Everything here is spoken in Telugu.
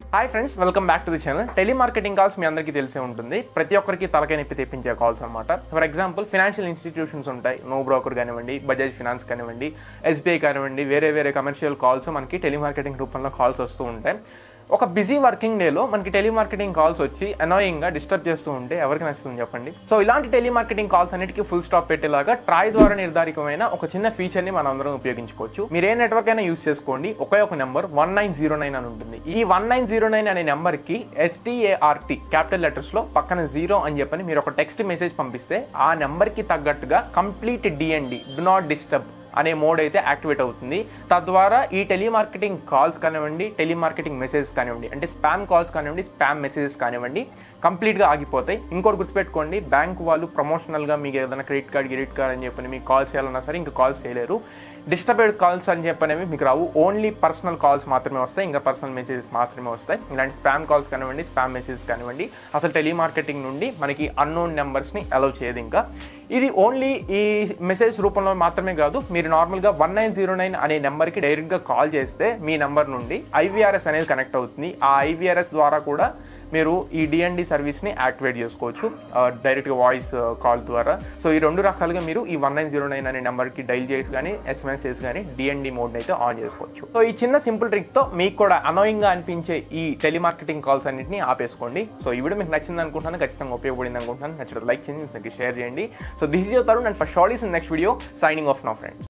hi friends welcome back to the channel telemarketing calls మీ అందరికీ తెలిసే ఉంటుంది ప్రతి ఒక్కరికి తలకాయ నొప్పి తెప్పించే కాల్స్ అనమాట ఫర్ ఎగ్జాంపుల్ ఫినాన్షియల్ ఇన్స్టిట్యూషన్స్ ఉంటాయి నో బ్రోకర్ కానివ్వండి బజాజ్ ఫినాన్స్ కానివ్వండి ఎస్బీఐ కానివ్వండి వేరే వేరే కమర్షియల్ కాల్స్ మనకి టెలిమార్కెటింగ్ రూపంలో కాల్స్ వస్తూ ఉంటాయి ఒక బిజీ వర్కింగ్ డేలో మనకి టెలిమార్కెటింగ్ కాల్స్ వచ్చి అనాయింగ్గా డిస్టర్బ్ చేస్తూ ఉంటే ఎవరికి నచ్చుతుంది చెప్పండి సో ఇలాంటి టెలిమార్కెటింగ్ కాల్స్ అన్నిటికీ ఫుల్ స్టాప్ పెట్టేలాగా ట్రాయ్ ద్వారా నిర్ధారితమైన ఒక చిన్న ఫీచర్ని మనం అందరం ఉపయోగించుకోవచ్చు మీరు ఏ నెట్వర్క్ అయినా యూస్ చేసుకోండి ఒకే ఒక number one nine zero nine అని ఉంటుంది ఈ వన్ నైన్ జీరో నైన్ అనే నెంబర్కి ఎస్టీఏఆర్టీ క్యాపిటల్ లెటర్స్లో పక్కన జీరో అని చెప్పని మీరు ఒక టెక్స్ట్ మెసేజ్ పంపిస్తే ఆ నెంబర్కి తగ్గట్టుగా complete DND do not disturb అనే మోడ్ అయితే యాక్టివేట్ అవుతుంది తద్వారా ఈ టెలిమార్కెటింగ్ కాల్స్ కానివ్వండి టెలిమార్కెటింగ్ మెసేజెస్ కానివ్వండి అంటే స్పామ్ కాల్స్ కానివ్వండి స్పామ్ మెసేజెస్ కానివ్వండి కంప్లీట్గా ఆగిపోతాయి ఇంకోటి గుర్తుపెట్టుకోండి బ్యాంక్ వాళ్ళు ప్రమోషనల్గా మీకు ఏదైనా క్రెడిట్ కార్డ్ క్రెడిట్ కార్డ్ అని చెప్పని మీకు కాల్స్ చేయాలన్నా సరే ఇంకా కాల్స్ చేయలేరు డిస్టర్బెడ్ కాల్స్ అని చెప్పనేవి మీకు రావు ఓన్లీ పర్సనల్ కాల్స్ మాత్రమే వస్తాయి ఇంకా పర్సనల్ మెసేజెస్ మాత్రమే వస్తాయి ఇలాంటి స్పామ్ కాల్స్ కానివ్వండి స్పామ్ మెసేజెస్ కానివ్వండి అసలు టెలిమార్కెటింగ్ నుండి మనకి అన్నోన్ నెంబర్స్ని అలౌ చేయదు ఇంకా ఇది ఓన్లీ ఈ మెసేజ్ రూపంలో మాత్రమే కాదు మీరు నార్మల్గా వన్ నైన్ జీరో నైన్ అనే నెంబర్కి డైరెక్ట్గా కాల్ చేస్తే మీ నెంబర్ నుండి ఐవీఆర్ఎస్ అనేది కనెక్ట్ అవుతుంది ఆ ఐవీఆర్ఎస్ ద్వారా కూడా మీరు ఈ డిఎన్డి సర్వీస్ని యాక్టివేట్ చేసుకోవచ్చు డైరెక్ట్గా వాయిస్ కాల్ ద్వారా సో ఈ రెండు రకాలుగా మీరు ఈ వన్ నైన్ జీరో నైన్ అనే నెంబర్కి డైల్ చేసి కానీ ఎస్ఎంఎస్ చేసి కానీ డిఎన్డి మోడ్ని అయితే ఆన్ చేసుకోవచ్చు సో ఈ చిన్న సింపుల్ ట్రిక్తో మీకు కూడా అనోయింగ్గా అనిపించే ఈ టెలిమార్కెటింగ్ కాల్స్ అన్నింటినీ ఆపేసుకోండి సో ఈ వీడియో మీకు నచ్చింది అనుకుంటున్నాను ఖచ్చితంగా ఉపయోగపడింది అనుకుంటున్నాను నచ్చితే లైక్ చేయండి మీకు షేర్ చేయండి so this is your Tarun and for short is next video signing off నా ఫ్రెండ్స్